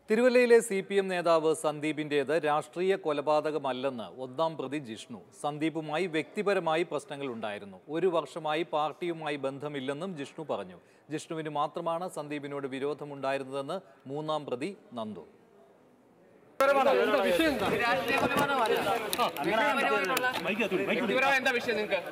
തിരുവല്ലയിലെ C P M നേതാവ് സന്ദീപിന്റേത് രാഷ്ട്രീയ കൊലപാതകമല്ലെന്ന് ഒന്നാം പ്രതി ജിഷ്ണു സന്ദീപുമായി വ്യക്തിപരമായി പ്രശ്നങ്ങൾ ഉണ്ടായിരുന്നു ഒരു വർഷമായി പാർട്ടിയുമായി ബന്ധമില്ലെന്നും ജിഷ്ണു പറഞ്ഞു ജിഷ്ണുവിന് മാത്രമാണ് സന്ദീപിനോട് വിരോധമുണ്ടായിരുന്നതെന്ന് മൂന്നാം പ്രതി നന്ദു വ്യക്തിപരമായ എന്താ വിഷയം നിങ്ങൾക്ക്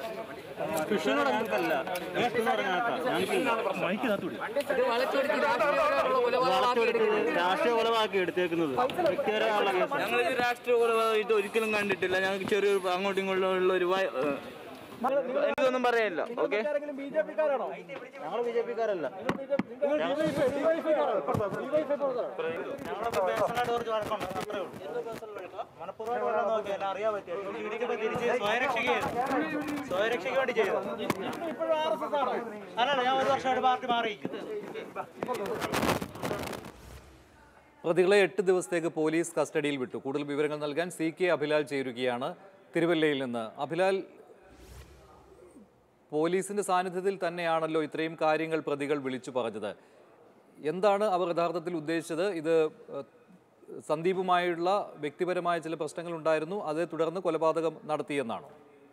ഇത് വളച്ചൊടിച്ച് രാഷ്ട്രീയപരമായിട്ടുള്ള കൊലപാതകമാക്കി എടുക്കുന്നത്. രാഷ്ട്രീയ കൊലവാക്കി എടുത്തേക്കുന്നത് വ്യക്തിപരമുള്ള കേസാണ് ഞങ്ങൾ ഇത് രാഷ്ട്രീയ കൊലപാതകം ഇത് ഒരിക്കലും കണ്ടിട്ടില്ല ഞങ്ങൾക്ക് ചെറിയൊരു അങ്ങോട്ടും ഇങ്ങോട്ടും ഉള്ള ഒരു വയ- ഏഹ് എനിക്കൊന്നും പറയാനില്ല ഓക്കെ ഞങ്ങൾ ബി ജെ പിക്കാരല്ല സ്വയരക്ഷയ്ക്ക് വേണ്ടി ചെയ്തു അല്ലല്ല ഞാൻ ഒരു വർഷമായിട്ട് പാർട്ടി മാറിയിരിക്കും പ്രതികളെ എട്ട് ദിവസത്തേക്ക് പോലീസ് കസ്റ്റഡിയിൽ വിട്ടു കൂടുതൽ വിവരങ്ങൾ നൽകാൻ സി കെ അഭിലാൽ ചേരുകയാണ് തിരുവല്ലയിൽ നിന്ന് അഭിലാൽ പോലീസിന്റെ സാന്നിധ്യത്തിൽ തന്നെയാണല്ലോ ഇത്രയും കാര്യങ്ങൾ പ്രതികൾ വിളിച്ചു പറഞ്ഞത് എന്താണ് അവർ യഥാർത്ഥത്തിൽ ഉദ്ദേശിച്ചത് ഇത് ഏഹ്, സന്ദീപുമായുള്ള വ്യക്തിപരമായ ചില പ്രശ്നങ്ങൾ ഉണ്ടായിരുന്നു അതേ തുടർന്ന് കൊലപാതകം നടത്തിയെന്നാണോ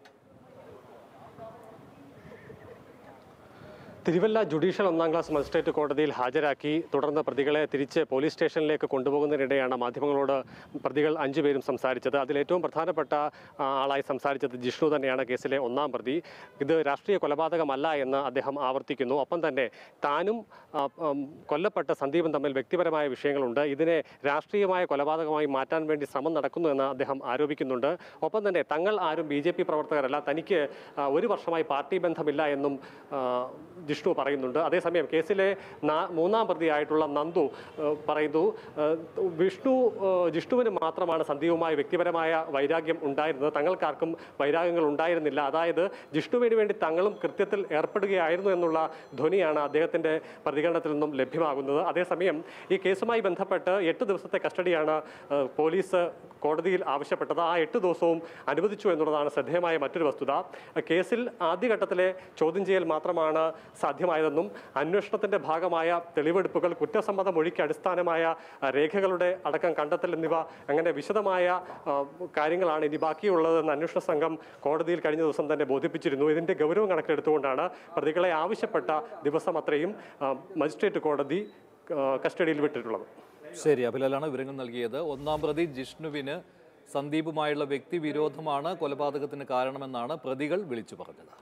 തിരുവല്ല ജുഡീഷ്യൽ ഒന്നാം ക്ലാസ് മജിസ്ട്രേറ്റ് കോടതിയിൽ ഹാജരാക്കി തുടർന്ന് പ്രതികളെ തിരിച്ച് പോലീസ് സ്റ്റേഷനിലേക്ക് കൊണ്ടുപോകുന്നതിനിടെയാണ് മാധ്യമങ്ങളോട് പ്രതികൾ അഞ്ചുപേരും സംസാരിച്ചത് അതിൽ ഏറ്റവും പ്രധാനപ്പെട്ട ആ, ആളായി സംസാരിച്ചത് ജിഷ്ണു തന്നെയാണ് കേസിലെ ഒന്നാം പ്രതി ഇത് രാഷ്ട്രീയ കൊലപാതകമല്ല എന്ന് അദ്ദേഹം ആവർത്തിക്കുന്നു ഒപ്പം തന്നെ താനും ആ, ഉം, കൊല്ലപ്പെട്ട സന്ദീപും തമ്മിൽ വ്യക്തിപരമായ വിഷയങ്ങളുണ്ട് ഇതിനെ രാഷ്ട്രീയമായ കൊലപാതകമായി മാറ്റാൻ വേണ്ടി ശ്രമം നടക്കുന്നു എന്ന് അദ്ദേഹം ആരോപിക്കുന്നുണ്ട് ഒപ്പം തന്നെ തങ്ങൾ ആരും ബി ജെ പി പ്രവർത്തകരല്ല തനിക്ക് ആ, ഒരു വർഷമായി പാർട്ടി ബന്ധമില്ല എന്നും ആ, ജിഷ്ണു പറയുന്നുണ്ട് അതേസമയം കേസിലെ നാ- മൂന്നാം പ്രതിയായിട്ടുള്ള നന്ദു ആ, പറയുന്നു ആ, വിഷ്ണു ആ, ജിഷ്ണുവിന് മാത്രമാണ് സന്ദീപുമായി വ്യക്തിപരമായ വൈരാഗ്യം ഉണ്ടായിരുന്നത് തങ്ങൾക്കാർക്കും വൈരാഗ്യങ്ങൾ ഉണ്ടായിരുന്നില്ല അതായത് ജിഷ്ണുവിന് വേണ്ടി തങ്ങളും കൃത്യത്തിൽ ഏർപ്പെടുകയായിരുന്നു എന്നുള്ള ധ്വനിയാണ് അദ്ദേഹത്തിന്റെ പ്രതികരണത്തിൽ നിന്നും ലഭ്യമാകുന്നത് അതേസമയം ഈ കേസുമായി ബന്ധപ്പെട്ട് എട്ട് ദിവസത്തെ കസ്റ്റഡിയാണ് ആ, പോലീസ് കോടതിയിൽ ആവശ്യപ്പെട്ടത് ആ എട്ട് ദിവസവും അനുവദിച്ചു എന്നുള്ളതാണ് ശ്രദ്ധേയമായ മറ്റൊരു വസ്തുത കേസിൽ ആദ്യഘട്ടത്തിലെ ചോദ്യം ചെയ്യൽ മാത്രമാണ് സാധ്യമായതെന്നും അന്വേഷണത്തിന്റെ ഭാഗമായ തെളിവെടുപ്പുകൾ കുറ്റസമ്മത മൊഴിക്ക് അടിസ്ഥാനമായ ആ, രേഖകളുടെ അടക്കം കണ്ടെത്തൽ എന്നിവ അങ്ങനെ വിശദമായ ആ, കാര്യങ്ങളാണ് ഇനി ബാക്കിയുള്ളതെന്ന് അന്വേഷണ സംഘം കോടതിയിൽ കഴിഞ്ഞ ദിവസം തന്നെ ബോധിപ്പിച്ചിരുന്നു ഇതിന്റെ ഗൗരവം കണക്കിലെടുത്തുകൊണ്ടാണ് പ്രതികളെ ആവശ്യപ്പെട്ട ദിവസം അത്രയും ആ, മജിസ്ട്രേറ്റ് കോടതി ആ, കസ്റ്റഡിയിൽ വിട്ടിട്ടുള്ളത് ശരി അഭിലാലാണ് വിവരങ്ങൾ നൽകിയത് ഒന്നാം പ്രതി ജിഷ്ണുവിന് സന്ദീപുമായുള്ള വ്യക്തിവിരോധമാണ് കൊലപാതകത്തിന് കാരണമെന്നാണ് പ്രതികൾ വിളിച്ചു പറഞ്ഞത്